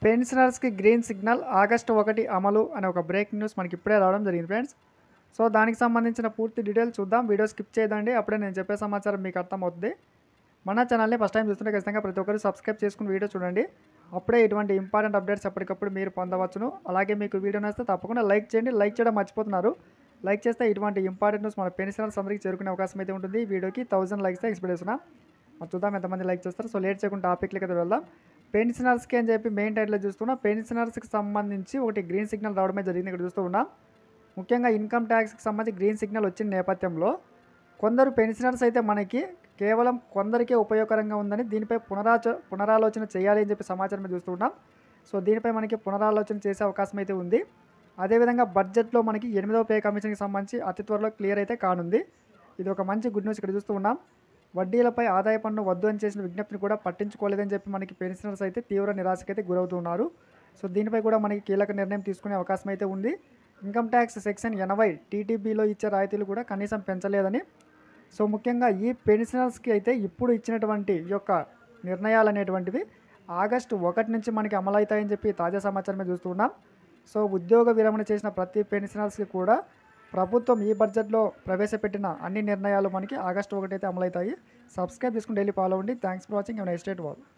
పెన్షనర్స్కి green signal August ఒకటి అమలు అనే ఒక బ్రేకింగ్ న్యూస్ మనకి ఇప్పుడే రావడం జరిగింది ఫ్రెండ్స్ సో దానికి సంబంధించిన పూర్తి డీటెయిల్స్ చూద్దాం వీడియో స్కిప్ చేయదండి అప్పుడే నేను చెప్పే సమాచారం మీకు అర్థమవుతుంది మన ఛానల్ని ఫస్ట్ టైం చూస్తుంటే ఖచ్చితంగా ప్రతి ఒక్కరు సబ్స్క్రైబ్ చేసుకుని వీడియో చూడండి అప్పుడే ఇటువంటి ఇంపార్టెంట్ అప్డేట్స్ ఎప్పటికప్పుడు మీరు పొందవచ్చును అలాగే మీకు వీడియో నచ్చితే తప్పకుండా లైక్ చేయండి లైక్ చేయడం మర్చిపోతున్నారు లైక్ చేస్తే ఇటువంటి ఇంపార్టెంట్ న్యూస్ మన పెన్షనర్స్ అందరికీ చేరుకునే అవకాశం అయితే ఉంటుంది ఈ వీడియోకి థౌసండ్ లైక్స్ ఎక్స్పెక్ట్ చేస్తున్నాం మరి చూద్దాం ఎంతమంది లైక్ చేస్తారు సో లేట్ చేయకుండా టాపిక్లకి అయితే వెళ్దాం పెన్షనర్స్కి అని చెప్పి మెయిన్ టైటిల్లో చూస్తున్నా పెన్షనర్స్కి సంబంధించి ఒకటి గ్రీన్ సిగ్నల్ రావడమే జరిగింది ఇక్కడ చూస్తూ ఉన్నాం ముఖ్యంగా ఇన్కమ్ ట్యాక్స్కి సంబంధించి గ్రీన్ సిగ్నల్ వచ్చిన నేపథ్యంలో కొందరు పెన్షనర్స్ అయితే మనకి కేవలం కొందరికే ఉపయోగకరంగా ఉందని దీనిపై పునరాచ పునరాలోచన చేయాలి అని చెప్పి సమాచారం మీద చూస్తూ ఉన్నాం సో దీనిపై మనకి పునరాలోచన చేసే అవకాశం అయితే ఉంది అదేవిధంగా బడ్జెట్లో మనకి ఎనిమిదవ పే కమిషన్కి సంబంధించి అతి త్వరలో క్లియర్ అయితే కానుంది ఇది ఒక మంచి గుడ్ న్యూస్ ఇక్కడ చూస్తూ ఉన్నాం వడ్డీలపై ఆదాయ పన్ను వద్దు అని చేసిన విజ్ఞప్తిని కూడా పట్టించుకోలేదని చెప్పి మనకి పెన్షనర్స్ అయితే తీవ్ర నిరాశకైతే గురవుతున్నారు సో దీనిపై కూడా మనకి కీలక నిర్ణయం తీసుకునే అవకాశం అయితే ఉంది ఇన్కమ్ ట్యాక్స్ సెక్షన్ ఎనభై టీటీబీలో ఇచ్చే రాయితీలు కూడా కనీసం పెంచలేదని సో ముఖ్యంగా ఈ పెన్షనర్స్కి అయితే ఇప్పుడు ఇచ్చినటువంటి ఈ యొక్క నిర్ణయాలు అనేటువంటివి ఆగస్టు ఒకటి నుంచి మనకి అమలవుతాయని చెప్పి తాజా సమాచారం మీద చూస్తున్నాం సో ఉద్యోగ విరమణ చేసిన ప్రతి పెన్షనర్స్కి కూడా ప్రభుత్వం ఈ బడ్జెట్లో ప్రవేశపెట్టిన అన్ని నిర్ణయాలు మనకి ఆగస్టు ఒకటి అయితే అమలవుతాయి సబ్స్క్రైబ్ చేసుకుని డైలీ ఫాలో అవ్వండి థ్యాంక్స్ ఫర్ వాచింగ్ ఎవరి ఎస్టేట్ వాళ్ళు